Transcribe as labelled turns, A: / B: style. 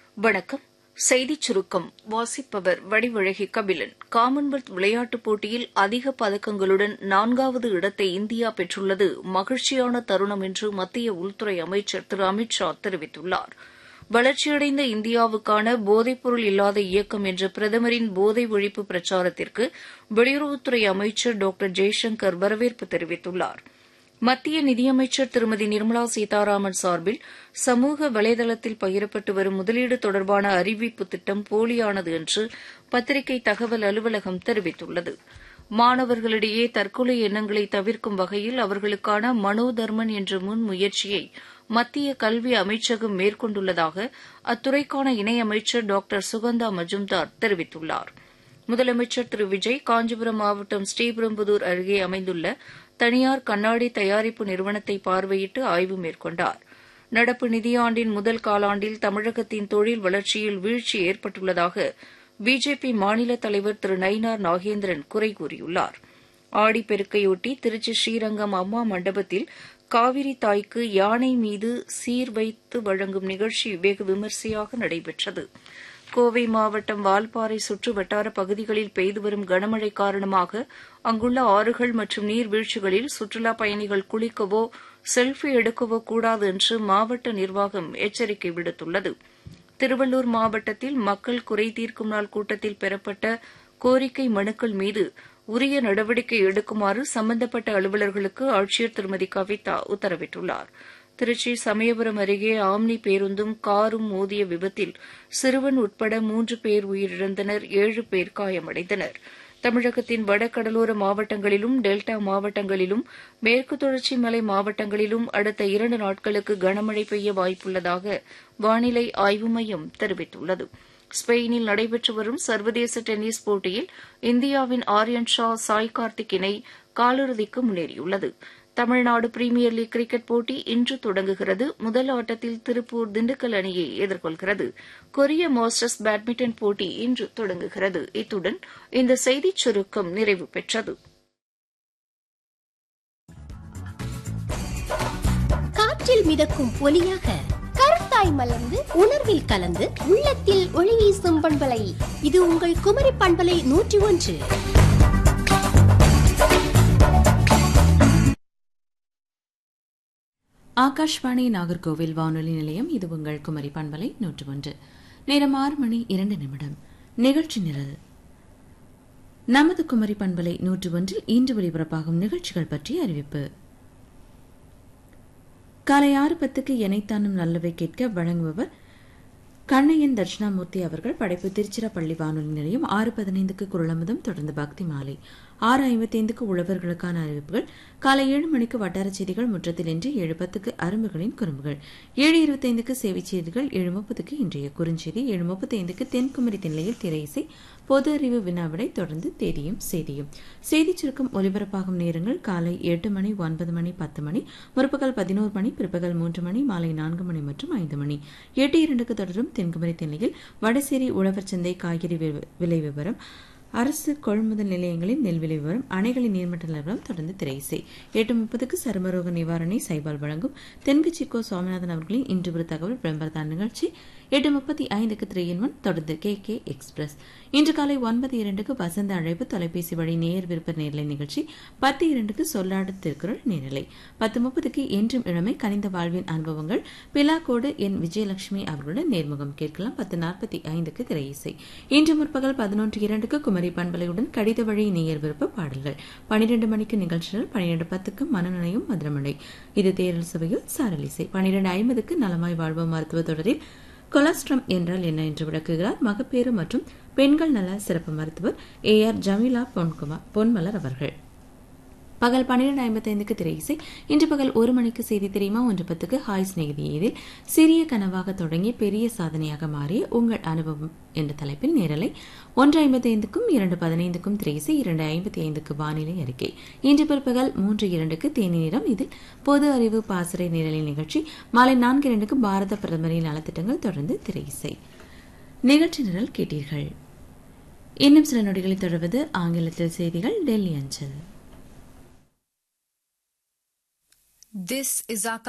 A: வணக்கம் செய்திச் சுருக்கம் வாசிப்பவர் வடிவழகி கபிலன் காமன்வெல்த் விளையாட்டுப் போட்டியில் அதிக பதக்கங்களுடன் நான்காவது இடத்தை இந்தியா பெற்றுள்ளது மகிழ்ச்சியான தருணம் என்று மத்திய உள்துறை அமைச்சர் திரு அமித் ஷா தெரிவித்துள்ளார் வளர்ச்சியடைந்த இந்தியாவுக்கான போதைப்பொருள் இல்லாத இயக்கம் என்ற பிரதமரின் போதை ஒழிப்பு பிரச்சாரத்திற்கு வெளியுறவுத்துறை அமைச்சர் டாக்டர் ஜெய்சங்கர் வரவேற்பு தெரிவித்துள்ளாா் மத்திய நிதியமைச்சர் திருமதி நிர்மலா சீதாராமன் சார்பில் சமூக வலைதளத்தில் பகிரப்பட்டு வரும் முதலீடு தொடர்பான அறிவிப்பு திட்டம் போலியானது என்று பத்திரிகை தகவல் அலுவலகம் தெரிவித்துள்ளது மாணவர்களிடையே தற்கொலை எண்ணங்களை தவிர்க்கும் வகையில் அவர்களுக்கான மனோதர்மன் என்ற முன்முயற்சியை மத்திய கல்வி அமைச்சகம் மேற்கொண்டுள்ளதாக அத்துறைக்கான இணையமைச்சர் டாக்டர் சுகந்தா மஜும்தார் தெரிவித்துள்ளார் முதலமைச்சர் திரு விஜய் காஞ்சிபுரம் மாவட்டம் ஸ்ரீபெரும்புதூர் அருகே அமைந்துள்ள தனியார் கண்ணாடி தயாரிப்பு நிறுவனத்தை பார்வையிட்டு ஆய்வு மேற்கொண்டார் நடப்பு நிதியாண்டின் முதல் காலாண்டில் தமிழகத்தின் தொழில் வளர்ச்சியில் வீழ்ச்சி ஏற்பட்டுள்ளதாக பிஜேபி மாநில தலைவர் திரு நயினார் நாகேந்திரன் குறை கூறியுள்ளார் ஆடிப்பெருக்கையொட்டி திருச்சி ஸ்ரீரங்கம் அம்மா மண்டபத்தில் காவிரி தாய்க்கு யானை மீது சீர் வைத்து வழங்கும் நிகழ்ச்சி வெகு விமரிசையாக நடைபெற்றது கோவை மாவட்டம் வால்பாறை சுற்று வட்டார பகுதிகளில் பெய்து வரும் கனமழை காரணமாக அங்குள்ள ஆறுகள் மற்றும் நீர்வீழ்ச்சிகளில் சுற்றுலாப் பயணிகள் குளிக்கவோ செல்ஃபி எடுக்கவோ கூடாது என்று மாவட்ட நிர்வாகம் எச்சரிக்கை விடுத்துள்ளது திருவள்ளூர் மாவட்டத்தில் மக்கள் குறை தீர்க்கும் நாள் கூட்டத்தில் பெறப்பட்ட கோரிக்கை மனுக்கள் மீது உரிய நடவடிக்கை எடுக்குமாறு சம்பந்தப்பட்ட அலுவலர்களுக்கு ஆட்சியர் திருமதி கவிதா உத்தரவிட்டுள்ளாா் திருச்சி சமயபுரம் அருகே ஆம்னி பேருந்தும் காரும் மோதிய விபத்தில் சிறுவன் உட்பட மூன்று பேர் உயிரிழந்தனர் ஏழு பேர் காயமடைந்தனர் தமிழகத்தின் வடகடலோர மாவட்டங்களிலும் டெல்டா மாவட்டங்களிலும் மேற்கு தொடர்ச்சி மலை மாவட்டங்களிலும் அடுத்த இரண்டு நாட்களுக்கு கனமழை பெய்ய வாய்ப்புள்ளதாக வானிலை ஆய்வு மையம் தெரிவித்துள்ளது ஸ்பெயினில் நடைபெற்று வரும் சர்வதேச டென்னிஸ் போட்டியில் இந்தியாவின் ஆரியன் ஷா சாய் கார்த்திக் இணை காலிறுதிக்கு முன்னேறியுள்ளது தமிழ்நாடு பிரீமியர் லீக் கிரிக்கெட் போட்டி இன்று தொடங்குகிறது முதல் ஆட்டத்தில் திருப்பூர் திண்டுக்கல் அணியை எதிர்கொள்கிறது கொரிய மாஸ்டர்ஸ் பேட்மிண்டன் போட்டி இன்று தொடங்குகிறது இத்துடன் இந்த செய்திச் சுருக்கம் நிறைவு பெற்றது
B: காற்றில் மிதக்கும் ஒலியாக கருத்தாய் மலர்ந்து உணர்வில் கலந்து உள்ளத்தில் ஒளி வீசும் பண்பலை இது உங்கள் குமரி பண்பலை நூற்றி ஒன்று
C: ஆகாஷ்வாணி நாகர்கோவில் வானொலி நிலையம் இது உங்கள் குமரி பண்பலை நூற்று ஒன்று நேரம் ஆறு மணி இரண்டு நிமிடம் நிகழ்ச்சி நிரல் நமது குமரி பண்பலை நூற்று ஒன்றில் இன்று ஒலிபரப்பாகும் நிகழ்ச்சிகள் பற்றிய அறிவிப்பு காலை ஆறு பத்துக்கு எனைத்தானும் நல்லவை கேட்க வழங்குபவர் கண்ணையன் தட்சிணாமூர்த்தி அவர்கள் படைப்பு திருச்சிராப்பள்ளி வானொலி நிலையம் ஆறு பதினைந்துக்கு குரலமுதம் தொடர்ந்து பக்தி மாலை ஆறு ஐம்பத்தைந்துக்கு உழவர்களுக்கான அறிவிப்புகள் காலை ஏழு மணிக்கு வட்டார செய்திகள் முற்றத்தில் இன்று ஏழு பத்துக்கு அரும்புகளின் குறும்புகள் ஏழு இருபத்தைந்துக்கு சேவை செய்திகள் ஏழு முப்பதுக்கு இன்றைய குறுஞ்செய்தி ஏழு முப்பத்தைந்துக்கு தென்குமரி திண்ணையில் திரை இசை பொது அறிவு வினாவிடை தொடர்ந்து தேதியும் செய்தியும் செய்திச் சுருக்கம் ஒலிபரப்பாகும் நேரங்கள் காலை எட்டு மணி ஒன்பது மணி பத்து மணி முற்பகல் பதினோரு மணி பிற்பகல் மூன்று மணி மாலை நான்கு மணி மற்றும் ஐந்து மணி எட்டு இரண்டுக்கு தொடரும் தென்குமரி திண்ணையில் வடசேரி உழவர் சந்தை காய்கறி விலை விவரம் அரசு கொள்முதல் நிலையங்களின் நெல் விலை விவரம் அணைகளின் நீர்மட்ட நிலவரம் தொடர்ந்து திரைசை எட்டு முப்பதுக்கு சருமரோக நிவாரணை சைபால் வழங்கும் தென்குச்சிக்கோ சுவாமிநாதன் அவர்களின் இன்று ஒரு தகவல் விளம்பரத்தான் நிகழ்ச்சி எட்டு முப்பத்தி ஐந்துக்கு த்ரீ இன் ஒன் தொடர்ந்து கே கே எக்ஸ்பிரஸ் இன்று காலை ஒன்பது இரண்டுக்கு வசந்த அழைப்பு தொலைபேசி வழி நேர் விருப்ப நேரலை நிகழ்ச்சி பத்து இரண்டுக்கு சொல்லாடு திருக்குறள் நேரலை பத்து முப்பதுக்கு என்றும் இளமை கனிந்த வாழ்வின் அனுபவங்கள் பிலாக்கோடு என் விஜயலட்சுமி அவர்களுடன் நேர்முகம் கேட்கலாம் பத்து நாற்பத்தி ஐந்துக்கு திரையிசை இன்று முற்பகல் பதினொன்று இரண்டுக்கு குமரி பண்பலையுடன் கடித வழி நேயர் விருப்ப பாடல்கள் பனிரெண்டு மணிக்கு நிகழ்ச்சிகள் பனிரெண்டு பத்துக்கு மனநிலையும் மதுரமடை இது தேரல் சபையில் சாரலிசை பனிரெண்டு ஐம்பதுக்கு நலமாய் வாழ்வோம் மருத்துவ தொடரில் கொலஸ்ட்ரம் என்றால் என்ன என்று விளக்குகிறார் மகப்பேறு மற்றும் பெண்கள் நல சிறப்பு மருத்துவர் ஏ ஆர் ஜமீலா பொன்குமார் பொன்மலர் அவர்கள் பகல் பன்னிரண்டு ஐம்பத்தைந்துக்கு திரை இசை இன்று பகல் ஒரு மணிக்கு செய்தி தெரியுமா ஒன்று பத்துக்கு ஹாய் சிநேகிதி இதில் சிறிய கனவாக தொடங்கி பெரிய சாதனையாக மாறிய உங்கள் அனுபவம் என்ற தலைப்பில் நேரலை ஒன்று ஐம்பத்தைந்துக்கும் இரண்டு பதினைந்துக்கும் திரை இசை இரண்டு ஐம்பத்தி ஐந்துக்கு வானிலை அறிக்கை இன்று பிற்பகல் மூன்று இரண்டுக்கு தேனி நிறம் இதில் பொது அறிவு பாசறை நிரலின் நிகழ்ச்சி மாலை நான்கு இரண்டுக்கு பாரத பிரதமரின் நலத்திட்டங்கள் தொடர்ந்து திரை இசை நிகழ்ச்சி நிரல் கேட்டீர்கள் இன்னும் சில நொடிகளில் தொடர்வது ஆங்கிலத்தில் செய்திகள் டெல்லி அஞ்சல்
D: This is our